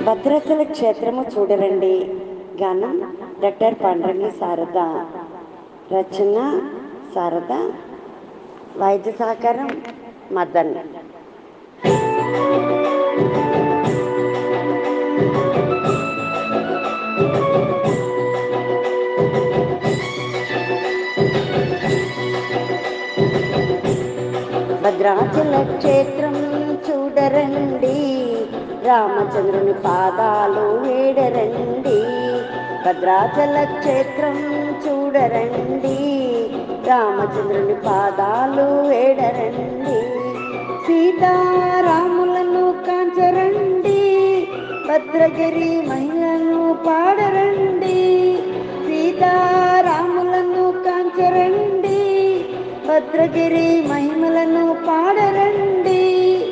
భద్రాచల క్షేత్రము చూడరండి గానం డాక్టర్ పండ్రంగి శారద రచన శారద వైద్య సహకారం మదన్ భద్రాచల క్షేత్రం చూడరండి రామచంద్రుని పాదాలు వేడరండి భద్రాచల క్షేత్రం చూడరండి రామచంద్రుని పాదాలు వేడరండి సీతారాములను కాంచరండి భద్రగిరి మహిళను పాడరండి సీతారాములను కాంచరండి భద్రగిరి మహిమలను పాడరండి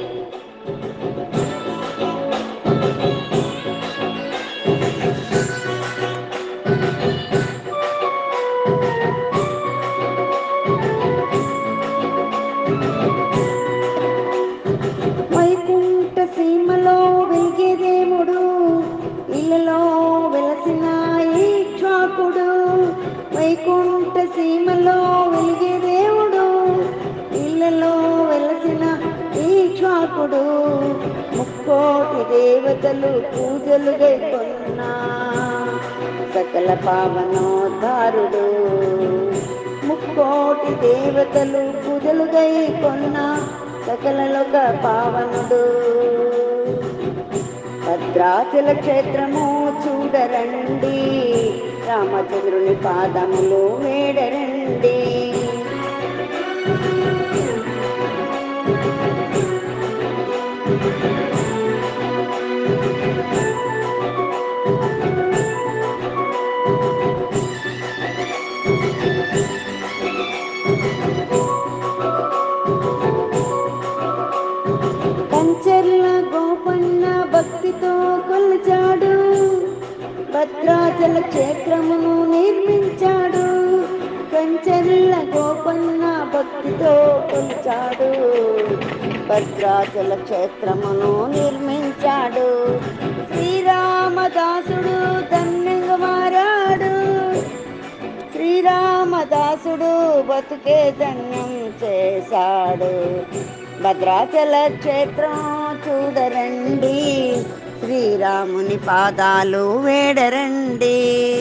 వైకుంఠ సీమలో వెలిగే దేవుడు ఇళ్ళలో వెలసిన ఈక్షాకుడు వైకుంఠ సీమలో వెలిగే దేవుడు ఇళ్ళలో వెలసిన ఈక్షాకుడు ముక్కోటి దేవతలు పూజలు గైకొన్నా సకల పావనోద్ధారుడు ముక్కోటి దేవతలు పూజలు గైకొన్నా సకల లోక పావనుడు భద్రాచల క్షేత్రము చూడరండి రామచంద్రుని పాదములు వేడరండి కంచెర్ల గోపన్న భక్తితో కొలిచాడు భద్రాచల క్షేత్రమును నిర్మించాడు కంచెర్ల గోపన్న భక్తితో కొలిచాడు భద్రాచల క్షేత్రమును నిర్మించాడు శ్రీరామదాసుడు ధన్యంగా మారాడు శ్రీరామదాసుడు బతుకే ధన్యం చేశాడు భద్రాచల క్షేత్రం చూడరండి శ్రీరాముని పాదాలు వేడరండి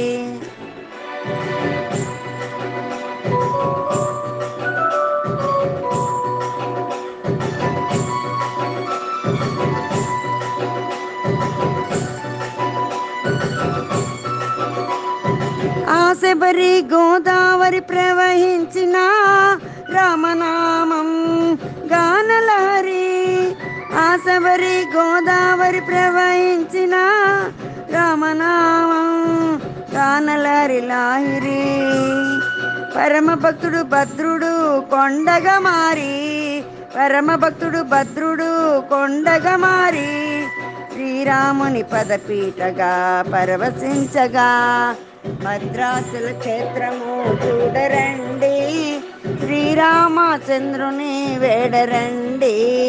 ఆశబరి గోదావరి ప్రవహించిన రామనామం గానలహరి ఆశబరి గోదావరి ప్రవహించిన రామనామం గానలహరి లాహిరి పరమ భక్తుడు భద్రుడు కొండగా మారి పరమ భక్తుడు భద్రుడు కొండగా మారి శ్రీరాముని పదపీటగా పరవశించగా భద్రాసుల క్షేత్రము చూడరండి శ్రీరామచంద్రుని వేడరండి